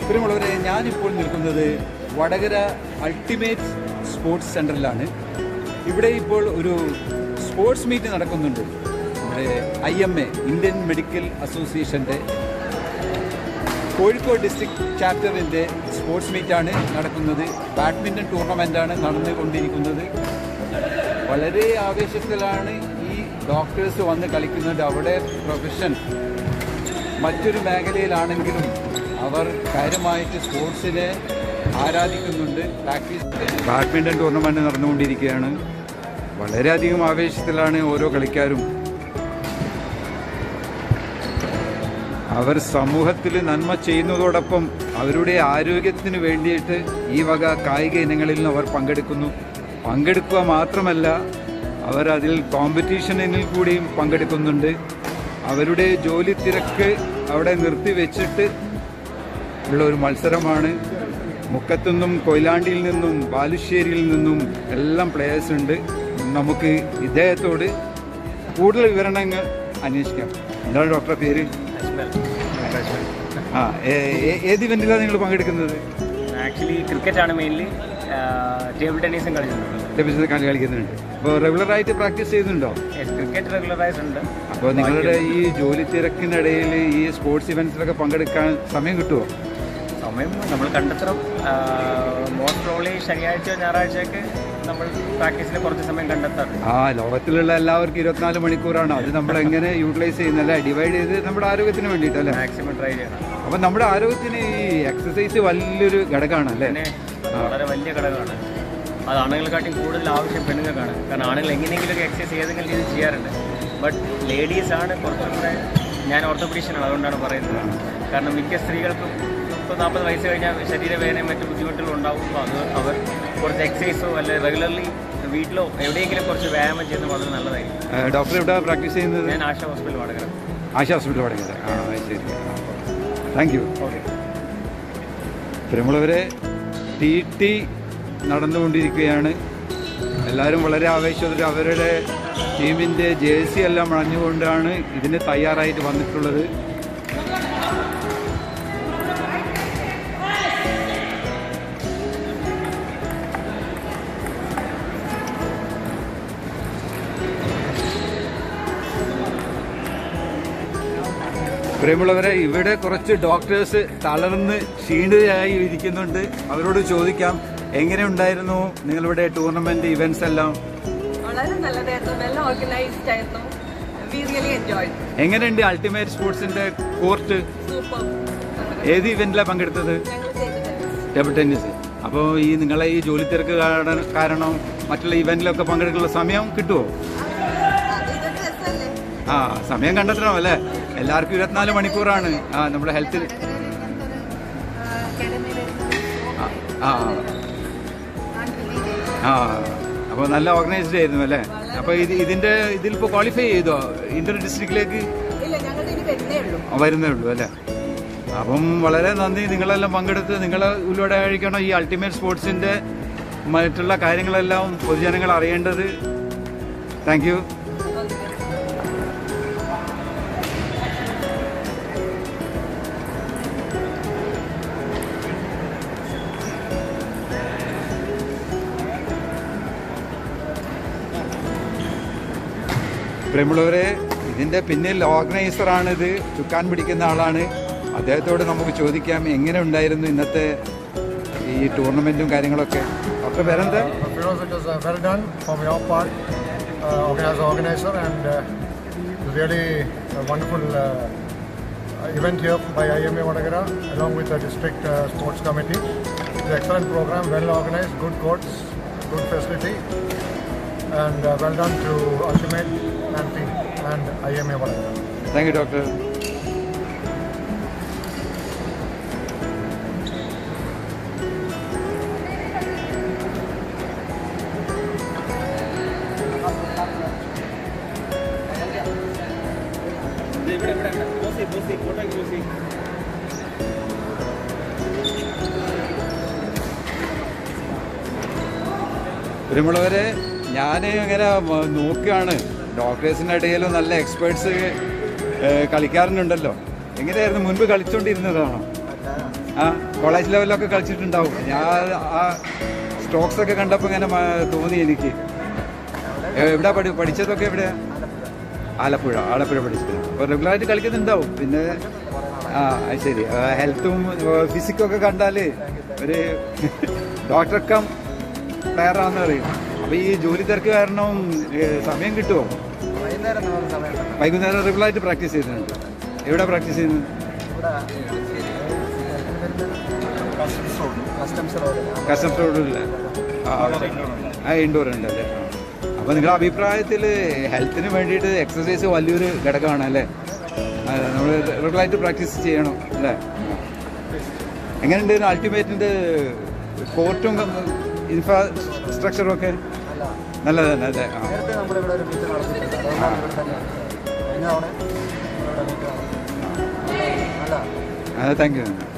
പ്രിയമുള്ളവരെ ഞാനിപ്പോൾ നിൽക്കുന്നത് വടകര അൾട്ടിമേറ്റ് സ്പോർട്സ് സെന്ററിലാണ് ഇവിടെ ഇപ്പോൾ ഒരു സ്പോർട്സ് മീറ്റ് നടക്കുന്നുണ്ട് നമ്മുടെ I M A Indian medical അസോസിയേഷൻ്റെ കോഴിക്കോട് ഡിസ്ട്രിക്ട് ചാപ്റ്ററിൻ്റെ സ്പോർട്സ് മീറ്റാണ് നടക്കുന്നത് ബാഡ്മിൻ്റൺ ടൂർണമെൻ്റാണ് നടന്നുകൊണ്ടിരിക്കുന്നത് വളരെ ആവേശത്തിലാണ് ഈ ഡോക്ടേഴ്സ് വന്ന് കളിക്കുന്നത് അവിടെ പ്രൊഫഷൻ മറ്റൊരു മേഖലയിലാണെങ്കിലും അവർ കാര്യമായിട്ട് സ്പോർട്സിനെ ആരാധിക്കുന്നുണ്ട് പ്രാക്ടീസ് ബാഡ്മിൻ്റൺ ടൂർണമെൻറ്റ് നടന്നുകൊണ്ടിരിക്കുകയാണ് വളരെയധികം ആവേശത്തിലാണ് ഓരോ കളിക്കാരും അവർ സമൂഹത്തിൽ നന്മ ചെയ്യുന്നതോടൊപ്പം അവരുടെ ആരോഗ്യത്തിന് വേണ്ടിയിട്ട് ഈ വക കായിക ഇനങ്ങളിൽ അവർ പങ്കെടുക്കുന്നു പങ്കെടുക്കുക മാത്രമല്ല അവർ അതിൽ കോമ്പറ്റീഷനിൽ കൂടിയും പങ്കെടുക്കുന്നുണ്ട് അവരുടെ ജോലി തിരക്ക് അവിടെ നിർത്തിവെച്ചിട്ട് ഉള്ള ഒരു മത്സരമാണ് മുക്കത്തുനിന്നും കൊയിലാണ്ടിയിൽ നിന്നും ബാലുശ്ശേരിയിൽ നിന്നും എല്ലാം പ്ലേയേഴ്സ് ഉണ്ട് നമുക്ക് ഇദ്ദേഹത്തോട് കൂടുതൽ വിവരണങ്ങൾ അന്വേഷിക്കാം എന്താണ് ഡോക്ടറെ പേര് ആ ഏ- ഏ- ഏത് ഇവന്റിലാണ് നിങ്ങൾ പങ്കെടുക്കുന്നത് ആക്ച്വലി ക്രിക്കറ്റ് ആണ് മെയിൻലി ടേബിൾ ടെന്നീസും കളിച്ചിട്ടുണ്ട് ഡെബിസിനെ കളി കളിക്കുന്നുണ്ട് അപ്പോൾ റെഗുലറായിട്ട് പ്രാക്ടീസ് ചെയ്യുന്നുണ്ടോ ക്രിക്കറ്റ് റെഗുലറൈസ് ഉണ്ട് അപ്പോൾ നിങ്ങളുടെ ഈ ജോലി തിരക്കിനിടയിൽ ഈ സ്പോർട്സ് ഇവന്റ്സിലൊക്കെ പങ്കെടുക്കാൻ സമയം കിട്ടുമോ സമയം നമ്മൾ കണ്ടെത്തണം മോസ്റ്റ് പ്രോബ്ലി ശനിയാഴ്ച ഞായറാഴ്ചയൊക്കെ നമ്മൾ പ്രാക്ടീസിന് കുറച്ച് സമയം കണ്ടെത്താറുണ്ട് ആ ലോകത്തിലുള്ള എല്ലാവർക്കും ഇരുപത്തിനാല് മണിക്കൂറാണ് അത് നമ്മൾ എങ്ങനെ യൂട്ടിലൈസ് ചെയ്യുന്നല്ല ഡിവൈഡ് ചെയ്ത് നമ്മുടെ ആരോഗ്യത്തിന് വേണ്ടിയിട്ടല്ലേ മാക്സിമം ട്രൈ ചെയ്യണം അപ്പം നമ്മുടെ ആരോഗ്യത്തിന് ഈ എക്സസൈസ് വലിയൊരു ഘടകമാണ് അല്ലേ പിന്നെ അത് വളരെ വലിയ ഘടകമാണ് അത് ആണുങ്ങളെക്കാട്ടിയും കൂടുതൽ ആവശ്യം പെണ്ണുങ്ങൾക്കാണ് കാരണം ആണുങ്ങൾ എങ്ങനെയെങ്കിലുമൊക്കെ എക്സസൈസ് ഏതെങ്കിലും രീതിയിൽ ചെയ്യാറുണ്ട് ബട്ട് ലേഡീസ് ആണ് കുറച്ചും കൂടെ ഞാൻ ഓർത്തോപീഡീഷ്യനാണ് അതുകൊണ്ടാണ് പറയുന്നത് കാരണം മിക്ക സ്ത്രീകൾക്കും മുപ്പത് നാൽപ്പത് വയസ്സ് കഴിഞ്ഞാൽ ശരീരവേദനയും മറ്റു ബുദ്ധിമുട്ടുകളും ഉണ്ടാകുമ്പോൾ അത് അവർ കുറച്ച് എക്സസൈസോ അല്ലെ റെഗുലർലി വീട്ടിലോ എവിടെയെങ്കിലും കുറച്ച് വ്യായാമം ചെയ്യുന്നത് വളരെ നല്ലതായിരിക്കും ഡോക്ടർ എവിടെ പ്രാക്ടീസ് ചെയ്യുന്നത് ഞാൻ ആശ ഹോസ്പിറ്റൽ വടകര ആശ ഹോസ്പിറ്റൽ തുടങ്ങിയത് ആ അത് ശരി താങ്ക് യു ഓക്കെ പ്രിയമുള്ളവരെ ടി ടി നടന്നുകൊണ്ടിരിക്കുകയാണ് എല്ലാവരും വളരെ ആവേശത്തിൽ അവരുടെ ടീമിൻ്റെ ജേഴ്സി എല്ലാം അണിഞ്ഞുകൊണ്ടാണ് ഇതിന് തയ്യാറായിട്ട് വന്നിട്ടുള്ളത് പ്രിയമുള്ളവരെ ഇവിടെ കുറച്ച് ഡോക്ടേഴ്സ് തളർന്ന് ക്ഷീണിതരായി ഇരിക്കുന്നുണ്ട് അവരോട് ചോദിക്കാം എങ്ങനെ ഉണ്ടായിരുന്നു നിങ്ങളുടെ ടൂർണമെന്റ് ഇവന്റ്സ് എല്ലാം വളരെ നല്ലതായിരുന്നു വെൽ ഓർഗനൈസ്ഡ് ആയിരുന്നു വി റിയലി എൻജോയ് എങ്ങനെയുണ്ട് അൾട്ടിമേറ്റ് സ്പോർട്സിന്റെ കോർട്ട് സൂപ്പർ ഏത് ഇവന്റിലാണ് പങ്കെടുത്തത് ഞങ്ങൾ ചെയ്തത് ടേബിൾ ടെന്നീസ് അപ്പോൾ ഈ നിങ്ങളെ ഈ ജോലി തിരക്ക് കാരണ- കാരണം മറ്റുള്ള ഇവന്റിലൊക്കെ പങ്കെടുക്കാനുള്ള സമയം കിട്ടുമോ ഇതൊക്കെ രസമല്ലേ ആ സമയം കണ്ടെത്തണം അല്ലേ എല്ലാവർക്കും ഇരുപത്തിനാല് മണിക്കൂറാണ് ആ നമ്മുടെ ഹെൽത്ത് ആ ആ അപ്പോൾ നല്ല ഓർഗനൈസ്ഡ് ആയിരുന്നു അല്ലേ അപ്പോൾ ഇത് ഇതിന്റെ ഇതിലിപ്പോൾ ക്വാളിഫൈ ചെയ്തോ ഇന്റർ ഡിസ്ട്രിക്റ്റിലേക്ക് ഇല്ല ഞങ്ങളുടെ ഇനി വരുന്നേ ഉള്ളൂ വരുന്നേ ഉള്ളൂ അല്ലേ അപ്പം വളരെ നന്ദി നിങ്ങളെല്ലാം പങ്കെടുത്ത് നിങ്ങളെ ഉള്ളിലൂടെ കഴിക്കണം ഈ അൾട്ടിമേറ്റ് സ്പോർട്സിന്റെ മറ്റുള്ള കാര്യങ്ങളെല്ലാം പൊതുജനങ്ങൾ അറിയേണ്ടത് താങ്ക് യു പ്രിയമുള്ളവരെ ഇതിന്റെ പിന്നിൽ ഓർഗനൈസറാണ് ഇത് ചുക്കാൻ പിടിക്കുന്ന ആളാണ് അദ്ദേഹത്തോട് നമുക്ക് ചോദിക്കാം എങ്ങനെ ഉണ്ടായിരുന്നു ഇന്നത്തെ ഈ ടൂർണമെന്റും കാര്യങ്ങളൊക്കെ ഡോക്ടർ പേരെന്താ Firoz, it was uh, well done from your part uh, organ- as an organizer and uh, really a wonderful uh, event here by IMA Vadagara along with the district uh, sports committee. It's an excellent program, well organized, good courts, good facility and uh, well done to Ultimate and team and IMA Vadagara. Thank you doctor പ്രിയമുള്ളവരെ ഞാൻ ഇങ്ങനെ മ- നോക്കുകയാണ് ഡോക്ടേഴ്സിൻ്റെ ഇടയിലും നല്ല experts കളിക്കാറുണ്ടല്ലോ എങ്ങനെയായിരുന്നു മുൻപ് കളിച്ചുകൊണ്ടിരുന്നതാണോ ആ കോളേജ് ലെവലിലൊക്കെ കളിച്ചിട്ടുണ്ടാവും ഞാൻ ആ സ്ട്രോക്സ് ഒക്കെ കണ്ടപ്പോൾ ഇങ്ങനെ മ- തോന്നി എനിക്ക് എ- എവിടാ പഠി പഠിച്ചതൊക്കെ എവിടെയാ ആലപ്പുഴ ആലപ്പുഴ പഠിച്ചത് അപ്പോൾ റെഗുലറായിട്ട് കളിക്കുന്നുണ്ടാവും പിന്നെ ആ അത് ശരി ഹെൽത്തും ഫിസിക്കും ഒക്കെ കണ്ടാൽ ഒരു ഡോക്ടർ കം പ്ലെയറാന്ന് പറയും അപ്പോൾ ഈ ജോലി തിരക്ക് കാരണം ഏ, സമയം കിട്ടുമോ വൈകുന്നേരം റെഗുലറായിട്ട് പ്രാക്ടീസ് ചെയ്യുന്നുണ്ട് എവിടെ പ്രാക്ടീസ് ചെയ്യുന്നത് കസ്റ്റംസ് റോഡില്ല ആ ഇൻഡോർ ഉണ്ട് അല്ലേ അപ്പോൾ നിങ്ങളുടെ അഭിപ്രായത്തിൽ ഹെൽത്തിന് വേണ്ടിയിട്ട് എക്സസൈസ് വലിയൊരു ഘടകമാണ് അല്ലേ നമ്മൾ റെഗുലറായിട്ട് പ്രാക്ടീസ് ചെയ്യണം അല്ലേ എങ്ങനെയുണ്ട് അൾട്ടിമേറ്റിൻ്റെ കോർട്ടും ഇൻഫ്രാസ്ട്രക്ചറും ഒക്കെ നല്ലതന്നെ അല്ലേ ആ നേരത്തെ നമ്മളിവിടെ ഒരു മീറ്റ് നടത്തിയിട്ടുണ്ട് അതുകൊണ്ടാണ് ഇവിടെ തന്നെ കഴിഞ്ഞ തവണ നമ്മളിവിടെ മീറ്റ് നടത്തി നല്ല താങ്ക് യു